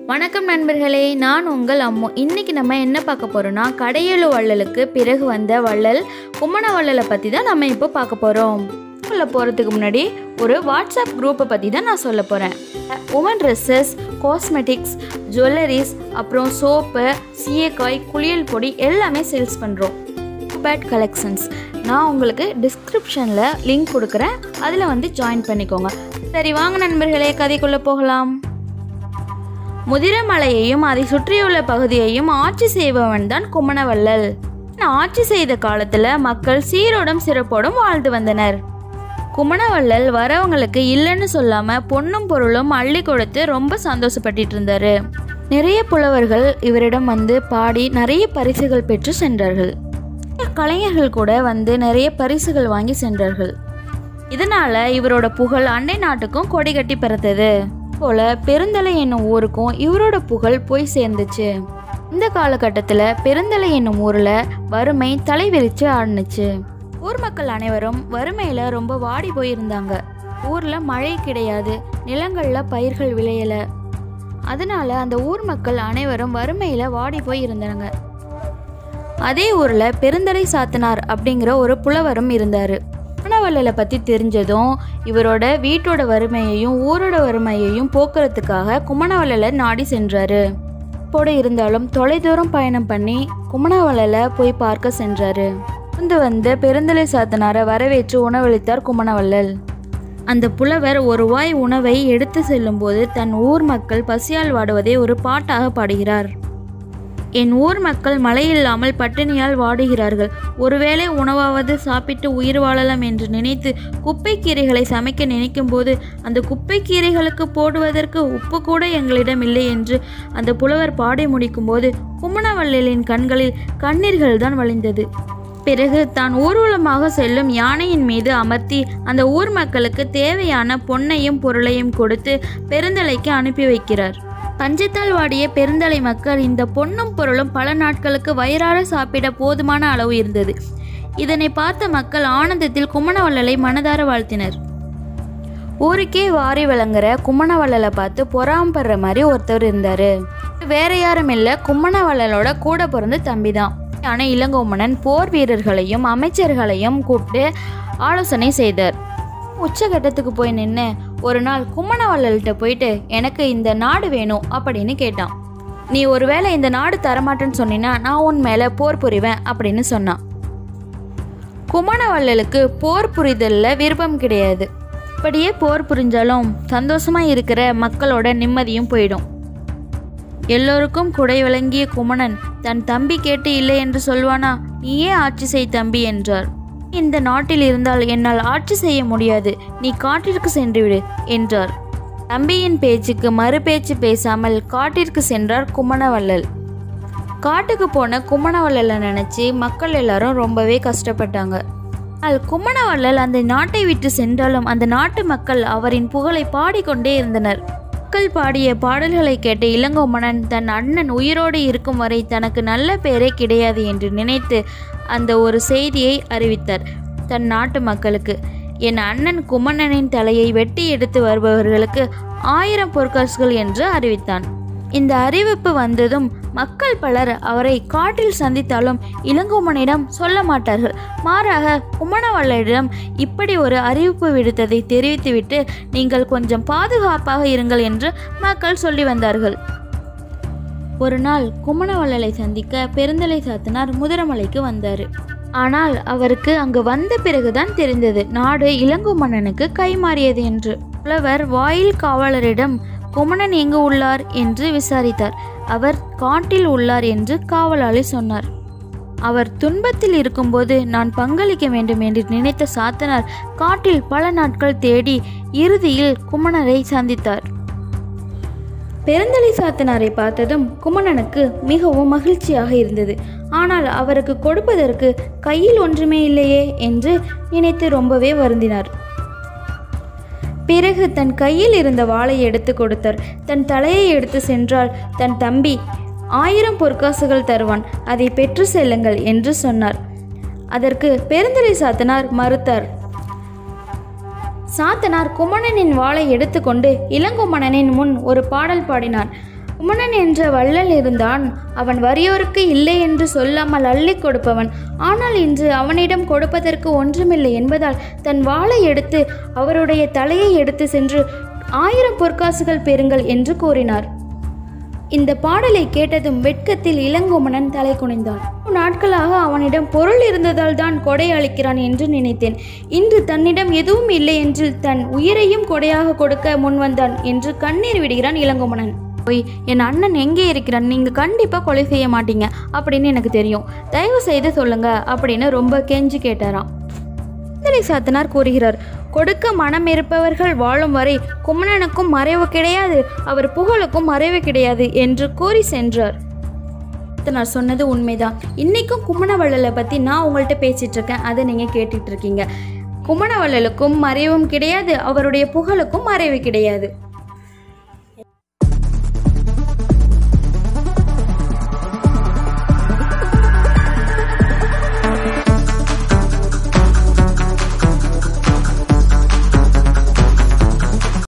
வணக்கம் நண்பர்களே நான் உங்கள் அம்மு இன்னைக்கு நம்ம என்ன பார்க்க போறோம்னா கடையேழு வள்ளலுக்கு பிறகு வந்த வள்ளல் கும்மண வள்ளலை பற்றி தான் நம்ம இப்போ பார்க்க போகிறோம் சொல்ல போகிறதுக்கு முன்னாடி ஒரு வாட்ஸ்அப் குரூப்பை பற்றி தான் நான் சொல்ல போகிறேன் உமன் ட்ரெஸ்ஸஸ் காஸ்மெட்டிக்ஸ் ஜுவல்லரிஸ் அப்புறம் சோப்பு சீயக்காய் குளியல் பொடி எல்லாமே சேல்ஸ் பண்ணுறோம் பேட் கலெக்ஷன்ஸ் நான் உங்களுக்கு டிஸ்கிரிப்ஷனில் லிங்க் கொடுக்குறேன் அதில் வந்து ஜாயின் பண்ணிக்கோங்க சரி வாங்க நண்பர்களே கதைக்குள்ளே போகலாம் முதிரமலையையும் அதை சுற்றியுள்ள பகுதியையும் ஆட்சி செய்பவன் தான் கும்மணவள்ளல் ஆட்சி செய்த காலத்துல மக்கள் சீரோடும் சிறப்போடும் வாழ்ந்து வந்தனர் கும்மணவள்ளல் வரவங்களுக்கு இல்லைன்னு சொல்லாம பொண்ணும் பொருளும் அள்ளி கொடுத்து ரொம்ப சந்தோஷப்பட்டுட்டு இருந்தாரு நிறைய புலவர்கள் இவரிடம் வந்து பாடி நிறைய பரிசுகள் பெற்று சென்றார்கள் கலைஞர்கள் கூட வந்து நிறைய பரிசுகள் வாங்கி சென்றார்கள் இதனால இவரோட புகழ் அண்டை நாட்டுக்கும் கொடி கட்டி பிறந்தது போல பெருந்தலை என்னும் ஊருக்கும் இவரோட புகழ் போய் சேர்ந்துச்சு இந்த காலகட்டத்தில் பெருந்தலை என்னும் ஊரில் வறுமை தலைவிரிச்சு ஆடுனுச்சு ஊர் மக்கள் அனைவரும் வறுமையில் ரொம்ப வாடி போயிருந்தாங்க ஊரில் மழை கிடையாது நிலங்களில் பயிர்கள் விளையல அதனால அந்த ஊர் மக்கள் அனைவரும் வறுமையில் வாடி போய் இருந்தாங்க அதே ஊரில் பெருந்தலை சாத்தனார் அப்படிங்கிற ஒரு புலவரும் இருந்தார் குமணவள்ளலை பற்றி தெரிஞ்சதும் இவரோட வீட்டோட வறுமையையும் ஊரோட வறுமையையும் போக்குறதுக்காக குமணவள்ளலை நாடி சென்றாரு போட இருந்தாலும் தொலைதூரம் பயணம் பண்ணி குமணவள்ளலை போய் பார்க்க சென்றாரு வந்து வந்த பெருந்தலை சாத்தனாரை வரவேற்று உணவளித்தார் குமணவள்ளல் அந்த புலவர் ஒரு வாய் உணவை எடுத்து செல்லும்போது தன் ஊர் மக்கள் பசியால் வாடுவதை ஒரு பாட்டாக பாடுகிறார் என் ஊர் மக்கள் மழையில்லாமல் பட்டினியால் வாடுகிறார்கள் ஒருவேளை உணவாவது சாப்பிட்டு உயிர் வாழலாம் என்று நினைத்து குப்பைக்கீரைகளை சமைக்க நினைக்கும் போது அந்த குப்பைக்கீரைகளுக்கு போடுவதற்கு உப்பு கூட எங்களிடம் இல்லை என்று அந்த புலவர் பாடி முடிக்கும் போது கும்மணவள்ளலின் கண்களில் கண்ணீர்கள் தான் வழிந்தது பிறகு தான் ஊர்வலமாக செல்லும் யானையின் மீது அமர்த்தி அந்த ஊர் மக்களுக்கு தேவையான பொன்னையும் பொருளையும் கொடுத்து பெருந்தலைக்கு அனுப்பி வைக்கிறார் பஞ்சத்தால் வாடிய பெருந்தலை மக்கள் இந்த பொன்னும் பொருளும் பல நாட்களுக்கு வயிறார சாப்பிட போதுமான அளவு இருந்தது இதனை பார்த்த மக்கள் ஆனந்தத்தில் கும்மணவள்ளலை மனதார வாழ்த்தினர் ஊருக்கே வாரி விளங்குற கும்மணவள்ளலை பார்த்து பொறாமப்படுற மாதிரி ஒருத்தர் இருந்தாரு வேற யாரும் இல்லை கும்மணவள்ளலோட கூட பிறந்த தம்பி தான் ஆனால் இளங்கோமணன் போர் வீரர்களையும் அமைச்சர்களையும் கூப்பிட்டு ஆலோசனை செய்தார் உச்சகட்டத்துக்கு போய் நின்று ஒரு நாள் கும்மணவள்ளல்கிட்ட போயிட்டு எனக்கு இந்த நாடு வேணும் அப்படின்னு கேட்டான் நீ ஒருவேளை இந்த நாடு தரமாட்டேன்னு சொன்னீன்னா நான் உன் மேலே போர் புரிவேன் அப்படின்னு சொன்னான் கும்மணவள்ளலுக்கு போர் புரிதலில் விருப்பம் கிடையாது அப்படியே போர் புரிஞ்சாலும் சந்தோஷமா இருக்கிற மக்களோட நிம்மதியும் போயிடும் எல்லோருக்கும் குடை விளங்கிய குமணன் தன் தம்பி கேட்டு இல்லை என்று சொல்வானா நீயே ஆட்சி செய் தம்பி என்றார் இந்த நாட்டில் இருந்தால் என்னால் ஆட்சி செய்ய முடியாது நீ காட்டிற்கு சென்றுவிடு என்றார் தம்பியின் பேச்சுக்கு மறு பேச்சு பேசாமல் காட்டிற்கு சென்றார் குமணவள்ளல் காட்டுக்கு போன கும்மணவள்ளலை நினைச்சு மக்கள் எல்லாரும் ரொம்பவே கஷ்டப்பட்டாங்க ஆனால் கும்மணவள்ளல் அந்த நாட்டை விட்டு சென்றாலும் அந்த நாட்டு மக்கள் அவரின் புகழை பாடிக்கொண்டே இருந்தனர் மக்கள் பாடிய பாடல்களை கேட்ட இளங்கோமணன் தன் அண்ணன் உயிரோடு இருக்கும் வரை தனக்கு நல்ல பேரே கிடையாது என்று நினைத்து அந்த ஒரு செய்தியை அறிவித்தார் தன் நாட்டு மக்களுக்கு என் அண்ணன் குமணனின் தலையை வெட்டி எடுத்து வருபவர்களுக்கு ஆயிரம் பொற்காசுகள் என்று அறிவித்தான் இந்த அறிவிப்பு வந்ததும் மக்கள் பலர் அவரை காட்டில் சந்தித்தாலும் இளங்கோமனிடம் சொல்ல மாட்டார்கள் மாறாக குமணவள்ளரிடம் இப்படி ஒரு அறிவிப்பு விடுத்ததை தெரிவித்துவிட்டு நீங்கள் கொஞ்சம் பாதுகாப்பாக இருங்கள் என்று மக்கள் சொல்லி வந்தார்கள் ஒரு நாள் குமணவள்ளலை சந்திக்க பெருந்தலை சாத்தனார் முதிரமலைக்கு வந்தார் ஆனால் அவருக்கு அங்கு வந்த பிறகுதான் தெரிந்தது நாடு இளங்கோ மன்னனுக்கு கைமாறியது என்று புலவர் வாயில் காவலரிடம் குமணன் எங்கு உள்ளார் என்று விசாரித்தார் அவர் காட்டில் உள்ளார் என்று காவலாளி சொன்னார் அவர் துன்பத்தில் இருக்கும்போது நான் பங்களிக்க வேண்டும் என்று நினைத்த சாத்தனார் காட்டில் பல நாட்கள் தேடி இறுதியில் குமணரை சந்தித்தார் பெருந்தலை சாத்தனாரை பார்த்ததும் குமணனுக்கு மிகவும் மகிழ்ச்சியாக இருந்தது ஆனால் அவருக்கு கொடுப்பதற்கு கையில் ஒன்றுமே இல்லையே என்று நினைத்து ரொம்பவே வருந்தினார் பிறகு தன் கையில் இருந்த வாளை எடுத்து கொடுத்தார் தன் தலையை எடுத்து சென்றால் தன் தம்பி ஆயிரம் பொற்காசுகள் தருவான் அதை பெற்று செல்லுங்கள் என்று சொன்னார் அதற்கு பெருந்தலை சாத்தனார் மறுத்தார் சாத்தனார் குமணனின் வாளை எடுத்துக்கொண்டு இளங்குமணனின் முன் ஒரு பாடல் பாடினார் குமணன் என்ற வள்ளல் இருந்தான் அவன் வறியோருக்கு இல்லை என்று சொல்லாமல் அள்ளி கொடுப்பவன் ஆனால் இன்று அவனிடம் கொடுப்பதற்கு ஒன்றுமில்லை என்பதால் தன் வாளை எடுத்து அவருடைய தலையை எடுத்து சென்று ஆயிரம் பொற்காசுகள் பெறுங்கள் என்று கூறினார் இந்த பாடலை கேட்டதும் வெட்கத்தில் இளங்குமணன் தலை குனிந்தான் நாட்களாக அவனிடம் பொருள் இருந்ததால் தான் கொடை அளிக்கிறான் என்று நினைத்தேன் இன்று தன்னிடம் எதுவும் இல்லை என்று தன் உயிரையும் கொடையாக கொடுக்க முன்வந்தான் என்று கண்ணீர் விடுகிறான் இளங்குமணன் போய் என் அண்ணன் எங்கே இருக்கிறான் நீங்கள் கண்டிப்பாக கொலை செய்ய மாட்டீங்க அப்படின்னு எனக்கு தெரியும் தயவு செய்து சொல்லுங்க அப்படின்னு ரொம்ப கெஞ்சி கேட்டாராம் சிந்தனை சாத்தனார் கூறுகிறார் கொடுக்க மனம் இருப்பவர்கள் வாழும் வரை குமணனுக்கும் மறைவு கிடையாது அவர் புகழுக்கும் மறைவு கிடையாது என்று கூறி சென்றார் சாத்தனார் சொன்னது உண்மைதான் இன்னைக்கும் குமணவள்ளலை பற்றி நான் உங்கள்கிட்ட பேசிட்டு இருக்கேன் அதை நீங்கள் கேட்டுட்டு இருக்கீங்க குமணவள்ளலுக்கும் மறைவும் கிடையாது அவருடைய புகழுக்கும் மறைவு கிடையாது